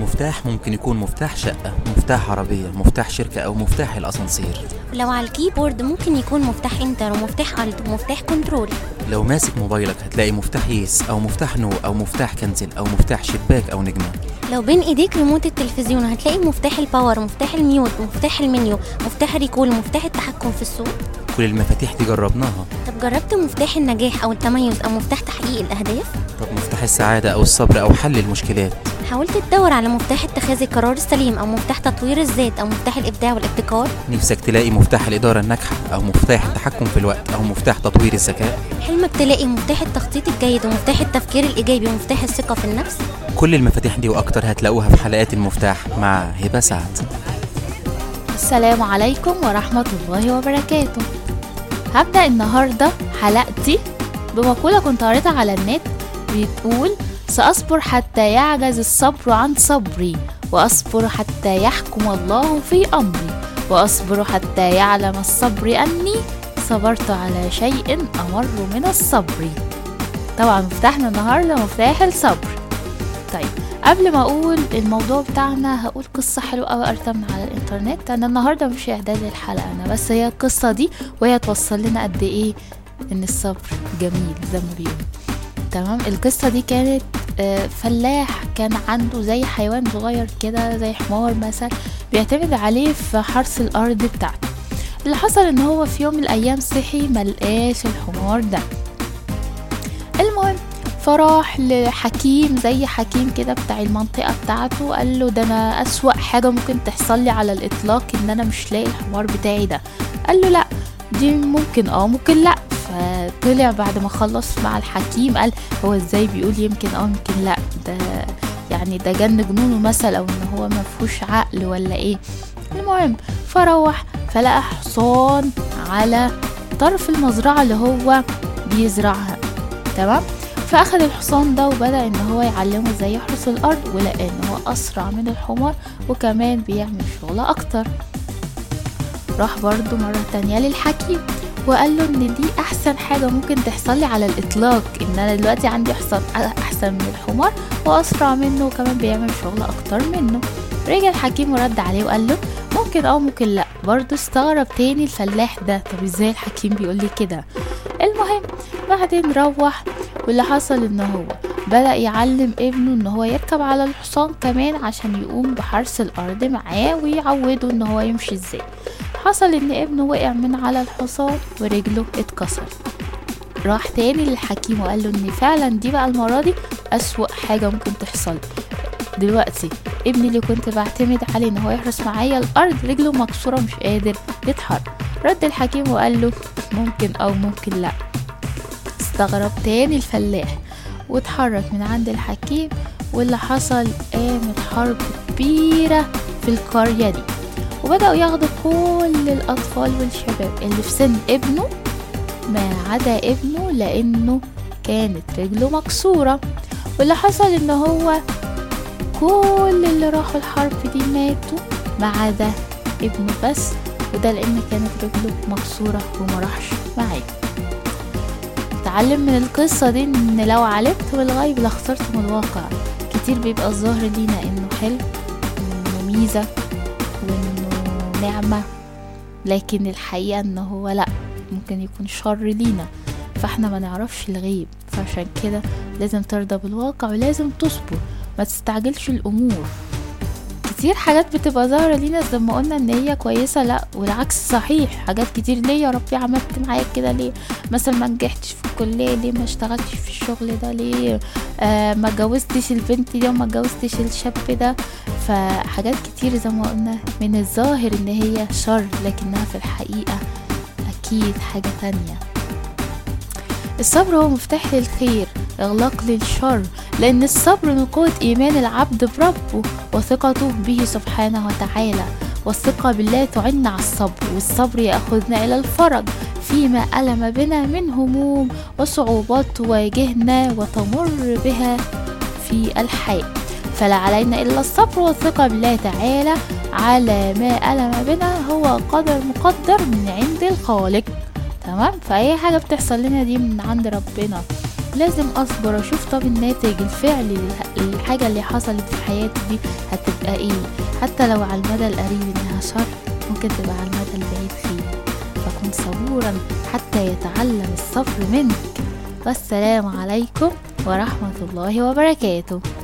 المفتاح ممكن يكون مفتاح شقة مفتاح عربية مفتاح شركة أو مفتاح الأسانسير ولو على الكيبورد ممكن يكون مفتاح انتر ومفتاح الت ومفتاح كنترول لو ماسك موبايلك هتلاقي مفتاح يس أو مفتاح نو أو مفتاح كنزل أو مفتاح شباك أو نجمة لو بين ايديك ريموت التلفزيون هتلاقي مفتاح الباور مفتاح الميوت مفتاح المنيو مفتاح الريكول مفتاح التحكم في الصوت كل المفاتيح دي جربناها طب جربت مفتاح النجاح او التميز او مفتاح تحقيق الاهداف طب مفتاح السعادة أو الصبر أو حل المشكلات حاولت تدور على مفتاح اتخاذ القرار السليم او مفتاح تطوير الذات او مفتاح الابداع والابتكار نفسك تلاقي مفتاح الإدارة الناجحة أو مفتاح التحكم في الوقت أو مفتاح تطوير الذكاء حلمك تلاقي مفتاح التخطيط الجيد ومفتاح التفكير الايجابي ومفتاح الثقه في النفس كل المفاتيح دي وأكتر هتلاقوها في حلقات المفتاح مع هبة سعد السلام عليكم ورحمة الله وبركاته هبدأ النهاردة حلقتي بمقولة كنت قريتها على النت بتقول سأصبر حتى يعجز الصبر عن صبري وأصبر حتى يحكم الله في أمري وأصبر حتى يعلم الصبر أني صبرت على شيء أمر من الصبر طبعا مفتاحنا النهاردة مفتاح الصبر طيب قبل ما اقول الموضوع بتاعنا هقول قصه حلوه قوي قريتها من على الانترنت انا النهارده مش اعداد للحلقه انا بس هي القصه دي وهي توصل لنا قد ايه ان الصبر جميل زي ما بيقولوا تمام القصه دي كانت آه، فلاح كان عنده زي حيوان صغير كده زي حمار مثلا بيعتمد عليه في حرث الارض بتاعته اللي حصل ان هو في يوم من الايام صحي ملقاش الحمار ده المهم فراح لحكيم زي حكيم كده بتاع المنطقة بتاعته وقال له ده أنا أسوأ حاجة ممكن تحصل لي على الإطلاق إن أنا مش لاقي الحمار بتاعي ده قال له لأ دي ممكن اه ممكن لأ فطلع بعد ما خلص مع الحكيم قال هو ازاي بيقول يمكن اه يمكن لأ ده يعني ده جن جنونه مثل أو إن هو مفهوش عقل ولا إيه المهم فروح فلقى حصان على طرف المزرعة اللي هو بيزرعها تمام فاخد الحصان ده وبدا ان هو يعلمه ازاي يحرس الارض ولقى ان هو اسرع من الحمار وكمان بيعمل شغل اكتر راح برضو مرة تانية للحكيم وقال له ان دي احسن حاجة ممكن تحصل لي على الاطلاق ان انا دلوقتي عندي حصان احسن من الحمار واسرع منه وكمان بيعمل شغل اكتر منه رجع الحكيم ورد عليه وقال له ممكن اه ممكن لا برضه استغرب تاني الفلاح ده طب ازاي الحكيم بيقول لي كده المهم بعدين روح واللي حصل ان هو بدأ يعلم ابنه ان هو يركب على الحصان كمان عشان يقوم بحرث الارض معاه ويعوده ان هو يمشي ازاي حصل ان ابنه وقع من على الحصان ورجله اتكسر راح تاني للحكيم وقال له ان فعلا دي بقى المرة دي اسوأ حاجة ممكن تحصل دلوقتي ابني اللي كنت بعتمد عليه ان هو يحرس معايا الارض رجله مكسورة مش قادر يتحرك رد الحكيم وقال له ممكن او ممكن لا استغرب تاني الفلاح واتحرك من عند الحكيم واللي حصل قامت حرب كبيرة في القرية دي وبدأوا ياخدوا كل الأطفال والشباب اللي في سن ابنه ما عدا ابنه لأنه كانت رجله مكسورة واللي حصل إن هو كل اللي راحوا الحرب دي ماتوا ما عدا ابنه بس وده لأن كانت رجله مكسورة وما راحش معاه نتعلم من القصة دي ان لو علمت بالغيب لاخترت من الواقع كتير بيبقى الظاهر لينا انه حلو وانه ميزة وانه نعمة لكن الحقيقة ان هو لا ممكن يكون شر لينا فاحنا ما نعرفش الغيب فعشان كده لازم ترضى بالواقع ولازم تصبر ما تستعجلش الامور كتير حاجات بتبقى ظاهرة لينا زي ما قلنا ان هي كويسة لا والعكس صحيح حاجات كتير ليه يا ربي عملت معايا كده ليه مثلا ما نجحتش في الكلية ليه ما اشتغلتش في الشغل ده ليه آه ما اتجوزتش البنت دي وما اتجوزتش الشاب ده فحاجات كتير زي ما قلنا من الظاهر ان هي شر لكنها في الحقيقة اكيد حاجة تانية الصبر هو مفتاح للخير إغلاق للشر لأن الصبر من قوة إيمان العبد بربه وثقته به سبحانه وتعالى والثقة بالله تعن على الصبر والصبر يأخذنا إلى الفرج فيما ألم بنا من هموم وصعوبات تواجهنا وتمر بها في الحياة فلا علينا إلا الصبر والثقة بالله تعالى على ما ألم بنا هو قدر مقدر من عند الخالق تمام فأي حاجة بتحصل لنا دي من عند ربنا لازم اصبر اشوف طب الناتج الفعلي للح- للحاجة اللي حصلت في حياتي دي هتبقى ايه حتى لو على المدى القريب انها شر ممكن تبقى على المدى البعيد خير فكن صبورا حتى يتعلم الصبر منك والسلام عليكم ورحمة الله وبركاته